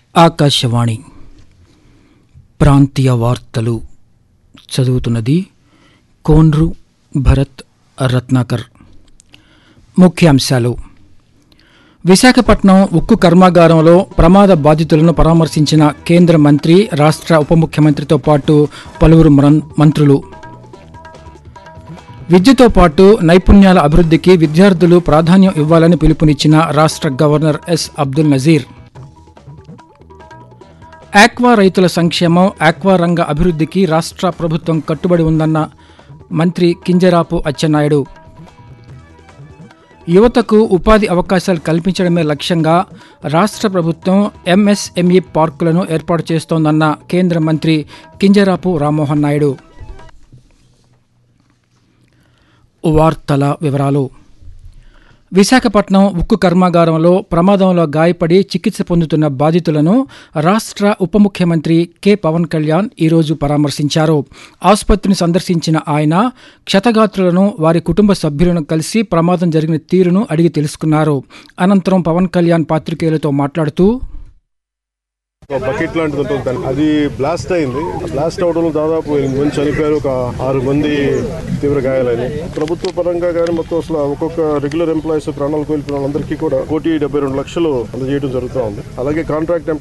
ఆకాశవాణి ప్రాంతీయ వార్తలు చదువుతున్నది కోన్రు భరత్ రత్నాకర్ ముఖ్యాంశాలు విశాఖపట్నం ఉక్కు కర్మాగారంలో ప్రమాద బాధితులను పరామర్శించిన కేంద్ర మంత్రి రాష్ట్ర ఉప ముఖ్యమంత్రితో పాటు పలువురు మరన్- మంత్రులు విద్యతో పాటు నైపుణ్యాల అభివృద్ధికి విద్యార్థులు ప్రాధాన్యం ఇవ్వాలని పిలుపునిచ్చిన రాష్ట్ర governor S Abdul Nazeer aqua రైతుల సంక్షేమం ఆక్వా రంగ అభివృద్ధికి రాష్ట్ర ప్రభుత్వం కట్టుబడి ఉందన్న మంత్రి కింజరాపు అచ్చెన్నాయుడు యువతకు ఉపాధి అవకాశాలు కల్పించడమే లక్ష్యంగా రాష్ట్ర ప్రభుత్వం ఎంఎస్ఎంఈ పార్కులను ఏర్పాటు చేస్తోందన్న కేంద్ర మంత్రి కింజరాపు రామ్మోహన్ నాయుడు వార్తల వివరాలు విశాఖపట్నం ఉక్కు కర్మాగారంలో ప్రమాదంలో గాయపడి చికిత్స పొందుతున్న బాధితులను రాష్ట్ర ఉప ముఖ్యమంత్రి కె పవన్ కళ్యాణ్ ఈరోజు పరామర్శించారు ఆసుపత్రిని సందర్శించిన ఆయన క్షతగాత్రులను వారి కుటుంబ సభ్యులను కలిసి ప్రమాదం జరిగిన తీరును అడిగి తెలుసుకున్నారు అనంతరం పవన్ కళ్యాణ్ పాత్రికేయులతో మాట్లాడుతూ ఒక బకెట్ లాంటిది ఉంటుంది దాన్ని. అది బ్లాస్ట్ అయింది బ్లాస్ట్ అవడంలో దాదాపు ఎనిమిది మంది చనిపోయారు ఒక ఆరు మంది తీవ్ర గాయాలని ప్రభుత్వ పరంగా కానీ మొత్తం అసలు ఒక్కొక్క రెగ్యులర్ ఎంప్లాయీస్ ప్రాణాలు కోల్పోయిన వాళ్ళందరికీ కూడా కోటి డెబ్బై రెండు లక్షలు అందజేయడం జరుగుతూ ఉంది అలాగే కాంట్రాక్ట్